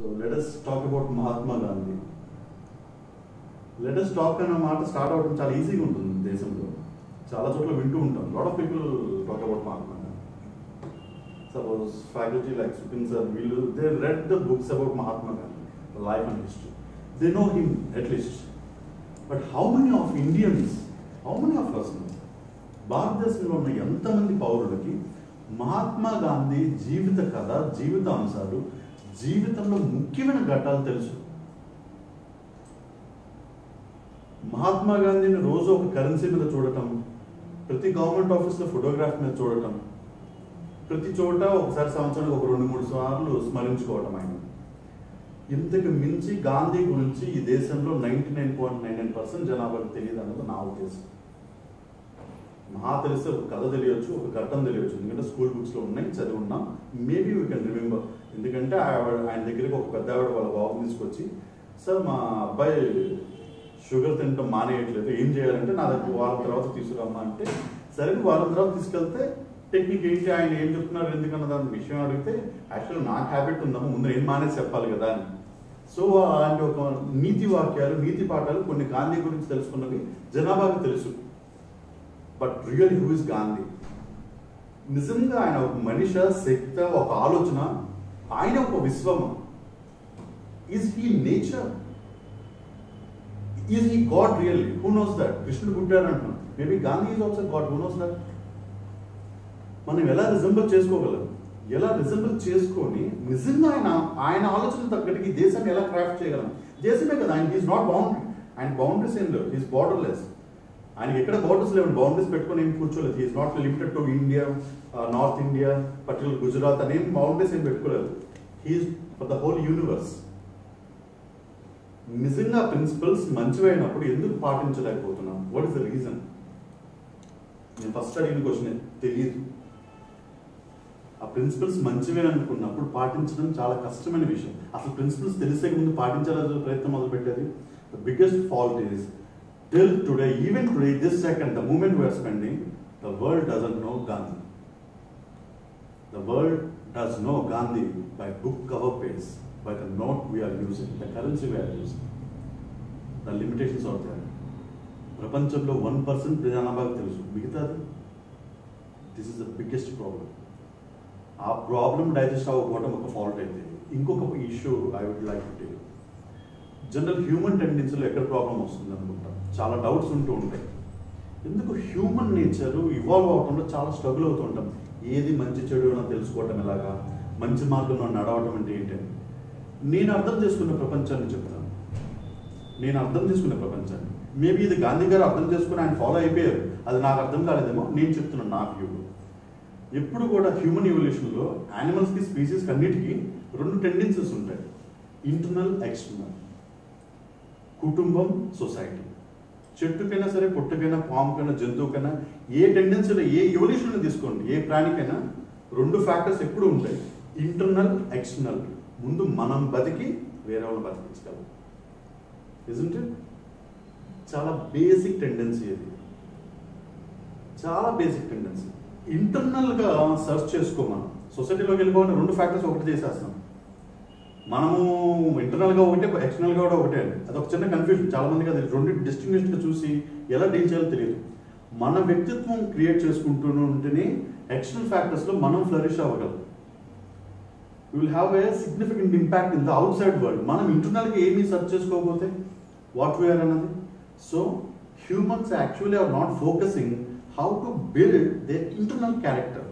So let us talk about Mahatma Gandhi let us talk అనే మాట start అవడం చాలా ఈజీగా ఉంటుంది దేశంలో చాలా చోట్ల వింటూ ఉంటాం lot of people talk about Mahatma Gandhi suppose faculty like Sukhin sir వీళ్ళు they read the books about Mahatma Gandhi life and history they know him at least but how many of Indians how many of us భారతదేశంలో ఉన్న ఎంతమంది పౌరులకి మహాత్మా గాంధీ జీవిత కథ జీవిత అంశాలు జీవితంలో ముఖ్యమైన ఘట్టాలు తెలుసు మహాత్మా గాంధీని రోజు ఒక కరెన్సీ మీద చూడటం ప్రతి గవర్నమెంట్ ఆఫీస్లో ఫోటోగ్రాఫ్ మీద చూడటం ప్రతి చోట ఒకసారి సంవత్సరానికి ఒక రెండు మూడు సార్లు స్మరించుకోవటం ఆయన ఇంతకు మించి గాంధీ గురించి ఈ దేశంలో ninety nine point nine nine percent జనాభాకు తెలియదు అన్నది నా ఉద్దేశం మహా తెలిస్తే ఒక కథ తెలియచ్చు ఒక ఘట్టం తెలియచ్చు ఎందుకంటే స్కూల్ బుక్స్లో ఉన్నాయి చదివి ఉన్నాం మేబీ వీ కెన్ రిమెంబర్ ఎందుకంటే ఆవిడ- ఆయన దగ్గరికి ఒక పెద్ద ఆవిడ వాళ్ళ బాబు తీసుకొచ్చి సార్ మా అబ్బాయి షుగర్ తినటం మానేయట్లేదు ఏం చేయాలంటే నా దగ్గర వారం తర్వాత తీసుకురమ్మా అంటే సరే వారం తర్వాత తీసుకెళ్తే టెక్నిక్ ఏంటి ఆయన ఏం చెప్తున్నారు ఎందుకన్న దాని విషయం అడిగితే యాక్చువల్ నాకు హ్యాబిట్ ఉందమ్మా ముందు ఏం మానేసి చెప్పాలి కదా అని సో అలాంటి ఒక నీతి వాక్యాలు నీతి పాఠాలు కొన్ని గాంధీ గురించి తెలుసుకున్నవి జనాభాకు తెలుసు but real who is Gandhi నిజంగా ఆయన ఒక మనిషి శక్తి ఒక ఆలోచన ఆయన ఒక విశ్వము is he nature is he God really who knows that కృష్ణుడు పుట్టాడు అంటున్నాం maybe Gandhi is also God who knows that మనం ఎలా రిజంబుల్ చేసుకోగలం ఎలా రిజంబుల్ చేసుకొని నిజంగా ఆయన ఆయన ఆలోచన తగ్గట్టుకి ఈ దేశాన్ని ఎలా క్రాఫ్ట్ చేయగలం దేశమే కదా ఆయన ఈజ్ నాట్ బౌండరీ ఆయన బౌండరీస్ ఏం లేవు ఈజ్ బార్డర్లెస్ ఆయనకి ఎక్కడ బౌండరీస్ లేవు బౌండరీస్ పెట్టుకొని ఏం కూర్చోలేదు is not limited to India North India particular Gujarat అని ఏం బౌండరీస్ ఏం పెట్టుకోలేదు he is for the whole universe నిజంగా ప్రిన్సిపల్స్ మంచివైనప్పుడు ఎందుకు పాటించలేకపోతున్నాం వాట్ ఇస్ ద రీజన్ నేను ఫస్ట్ అడిగిన క్వశ్చన్ తెలియదు ఆ ప్రిన్సిపల్స్ మంచివే అనుకున్నప్పుడు పాటించడం చాలా కష్టమైన విషయం అసలు ప్రిన్సిపల్స్ తెలిసే ముందు పాటించాలని ప్రయత్నం మొదలు పెట్టేది the biggest fault is till today even today this second the moment we are spending the world doesn't know Gandhi the world does know Gandhi by book cover face by the note we are using the currency we are using the limitations అవుతాయి ప్రపంచంలో one percent జనాభాకు తెలుసు మిగతాది this is the biggest problem ఆ problem digest అవ్వకపోవడం ఒక fault అయితే ఇంకొక issue I would like to take general human టెండెన్సీలో ఎక్కడ ప్రాబ్లం వస్తుంది అనుకుంటా చాలా డౌట్స్ ఉంటూ ఉంటాయి ఎందుకు హ్యూమన్ నేచర్ ఇవాల్వ్ అవడంలో చాలా స్ట్రగుల్ అవుతూ ఉంటాం ఏది మంచి చెడు అని తెలుసుకోవటం ఎలాగా మంచి మార్గంలో నడవటం అంటే ఏంటని నేను అర్థం చేసుకున్న ప్రపంచాన్ని చెప్తాను నేను అర్థం చేసుకున్న ప్రపంచాన్ని మేబీ ఇది గాంధీ గారు అర్థం చేసుకుని ఆయన ఫాలో అయిపోయారు అది నాకు అర్థం కాలేదేమో నేను చెప్తున్నాను నా వ్యూ ఎప్పుడు కూడా హ్యూమన్ ఎవల్యూషన్లో యానిమల్స్కి స్పీసీస్కి అన్నిటికీ రెండు టెండెన్సీస్ ఉంటాయి ఇంటర్నల్ ఎక్స్టర్నల్ కుటుంబం సొసైటీ చెట్టుకైనా సరే పుట్టకైనా పాముకైనా జంతువుకైనా ఏ టెండెన్సీలో ఏ ఎవల్యూషన్ తీసుకోండి ఏ ప్రాణికైనా రెండు ఫ్యాక్టర్స్ ఎప్పుడు ఉంటాయి ఇంటర్నల్ ఎక్స్టర్నల్ ముందు మనం బతికి వేరే వాళ్ళని బతికించగలం ఇజంట్ చాలా బేసిక్ టెండెన్సీ అది చాలా బేసిక్ టెండెన్సీ ఇంటర్నల్గా సెర్చ్ చేసుకోమనం సొసైటీలోకి వెళ్ళిపోయిన రెండు ఫ్యాక్టర్స్ ఒకటి చేసేస్తాం మనము ఇంటర్నల్గా ఒకటే ఎక్స్టర్నల్గా కూడా ఒకటే అండి అది ఒక చిన్న కన్ఫ్యూజన్ చాలా మందికి అది రెండు డిస్టింగ్విష్గా చూసి ఎలా డీల్ చేయాలో తెలియదు మన వ్యక్తిత్వం క్రియేట్ చేసుకుంటూ ఉంటేనే ఎక్స్టర్నల్ ఫ్యాక్టర్స్లో మనం ఫ్లరిష్ అవ్వగలం you will have a significant impact in the outside world మనం ఇంటర్నల్గా ఏమీ సెర్చ్ చేసుకోకపోతే వాట్ వీఆర్ అన్నది so humans actually are not focusing how to build they internal character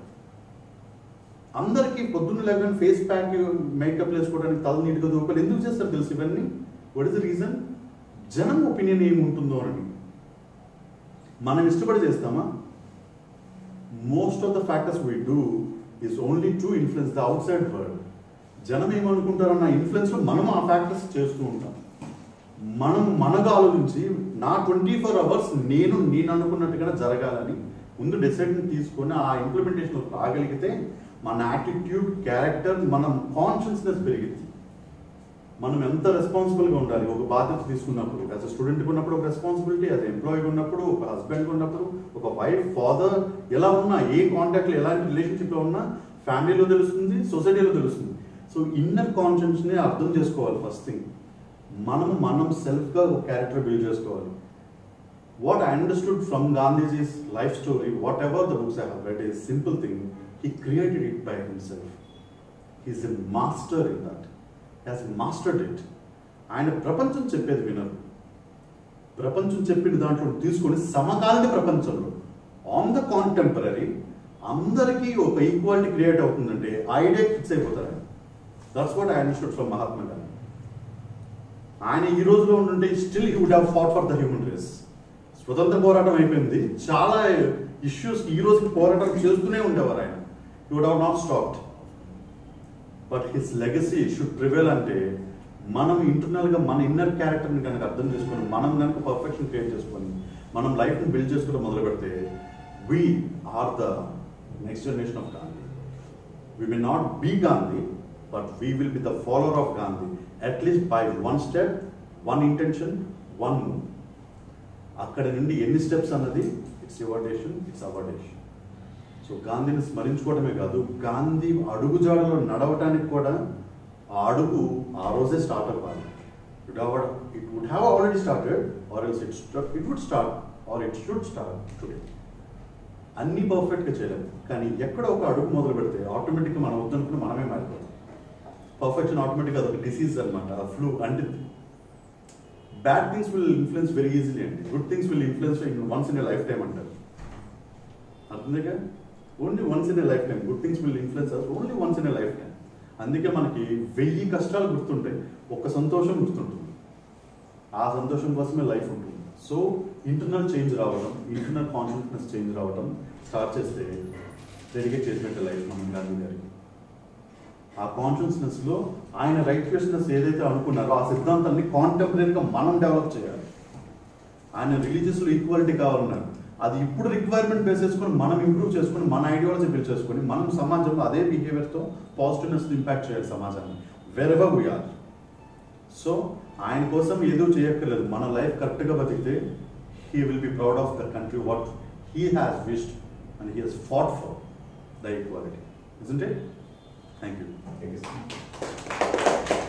అందరికీ పొద్దున్న లేకుండా ఫేస్ ప్యాక్ మేకప్ వేసుకోవడానికి తల నీట్గా దూపాలి ఎందుకు చేస్తారు తెలుసు ఇవన్నీ వాట్ ఇస్ ద రీజన్ జనం ఒపీనియన్ ఏముంటుందో అని మనం ఇష్టపడి చేస్తామా most of the factors we do is only to influence the outside world జనం ఏమనుకుంటారన్న ఇన్ఫ్లుయెన్స్లో మనం ఆ ఫ్యాక్టర్స్ చేస్తూ ఉంటాం మనం మనగా ఆలోచించి నా ట్వంటీ ఫోర్ అవర్స్ నేను నేను అనుకున్నట్టుగా జరగాలని ముందు డెసిషన్ తీసుకొని ఆ ఇంప్లిమెంటేషన్ రాగలిగితే మన యాటిట్యూడ్ క్యారెక్టర్ మనం కాన్షియస్నెస్ పెరిగింది మనం ఎంత రెస్పాన్సిబుల్గా ఉండాలి ఒక బాధ్యత తీసుకున్నప్పుడు యాజ్ అ స్టూడెంట్కి ఉన్నప్పుడు ఒక రెస్పాన్సిబిలిటీ యాజ్ ఎంప్లాయీగా ఉన్నప్పుడు ఒక హస్బెండ్ ఉన్నప్పుడు ఒక వైఫ్ ఫాదర్ ఎలా ఉన్నా ఏ కాంటాక్ట్లో ఎలాంటి రిలేషన్షిప్లో ఉన్నా ఫ్యామిలీలో తెలుస్తుంది సొసైటీలో తెలుస్తుంది సో ఇన్నర్ కాన్షియన్స్ని అర్థం చేసుకోవాలి ఫస్ట్ థింగ్ మనం మనం సెల్ఫ్గా ఒక క్యారెక్టర్ బిల్డ్ చేసుకోవాలి what I understood from Gandhiji's life story whatever the books I have read is simple thing he created it by himself he's a master in that has mastered it ఆయన ప్రపంచం చెప్పేది వినరు ప్రపంచం చెప్పిన దాంట్లో తీసుకొని సమకాలీన ప్రపంచంలో ఆన్ ద కాంటెంపరీ అందరికీ ఒక ఈక్వాలిటీ క్రియేట్ అవుతుందంటే ఐడియా ఫిక్స్ అయిపోతారు ఆయన that's what I understood from Mahatma Gandhi ఆయన ఈ రోజులో ఉంటుంటే still he would have fought for the human race స్వతంత్ర పోరాటం అయిపోయింది చాలా ఇష్యూస్ ఈ రోజు పోరాటం చేస్తూనే ఉండేవారు ఆయన you would have not stopped but his legacy should prevail అంటే మనం ఇంటర్నల్గా మన ఇన్నర్ క్యారెక్టర్ని కనుక అర్థం చేసుకొని మనం కనుక పర్ఫెక్షన్ క్రియేట్ చేసుకొని మనం లైఫ్ని బిల్డ్ చేసుకోవడం మొదలు పెడితే we are the next generation of Gandhi we may not be Gandhi, but we will be the follower of Gandhi, at least by one step, one intention, one move. అక్కడ నుండి ఎన్ని steps అన్నది ఇట్స్ యువర్ డేషన్ it's our డేషన్ so గాంధీని స్మరించుకోవడమే కాదు గాంధీ అడుగుజాడలో నడవటానికి కూడా ఆ అడుగు ఆ రోజే స్టార్ట్ అవ్వాలి it would have already started or else it it would start or it should start today అన్ని పర్ఫెక్ట్గా చేయలేము కానీ ఎక్కడ ఒక అడుగు మొదలు పెడితే ఆటోమేటిక్గా మనం వద్దనుకుని మనమే మారిపోతాం పర్ఫెక్షన్ ఆటోమేటిక్గా అదొక డిసీజ్ అనమాట ఆ ఫ్లూ అంటే bad things will influence very easily అండి good things will influence in once in a lifetime అంటారు అర్థంగా only once in a lifetime good things will influence us only once in a lifetime అందుకే మనకి వెయ్యి కష్టాలు గుర్తుంటాయి ఒక్క సంతోషం గుర్తుంటుంది ఆ సంతోషం కోసమే లైఫ్ ఉంటుంది సో ఇంటర్నల్ చేంజ్ రావడం ఇంటర్నల్ కాన్షియస్నెస్ చేంజ్ రావడం స్టార్ట్ చేస్తే డెడికేట్ చేసినట్టు లైఫ్ మనం గాంధీ గారికి ఆ కాన్షియస్నెస్లో ఆయన రైట్వియస్నెస్ ఏదైతే అనుకున్నారో ఆ సిద్ధాంతాన్ని కాంటెంపరీగా మనం డెవలప్ చేయాలి ఆయన రిలీజియస్లో ఈక్వాలిటీ కావాలన్నారు అది ఇప్పుడు రిక్వైర్మెంట్ బేస్ చేసుకొని మనం ఇంప్రూవ్ చేసుకొని మన ఐడియాలజీ బిల్డ్ చేసుకొని మనం సమాజంలో అదే బిహేవియర్తో పాజిటివ్నెస్ ఇంపాక్ట్ చేయాలి సమాజాన్ని వెరెవర్ వీఆర్ సో ఆయన కోసం ఏదో చేయక్కర్లేదు మన లైఫ్ కరెక్ట్గా బతికితే he will be proud of the country what he has wished and he has fought for the equality isn't it thank you Thank you, sir.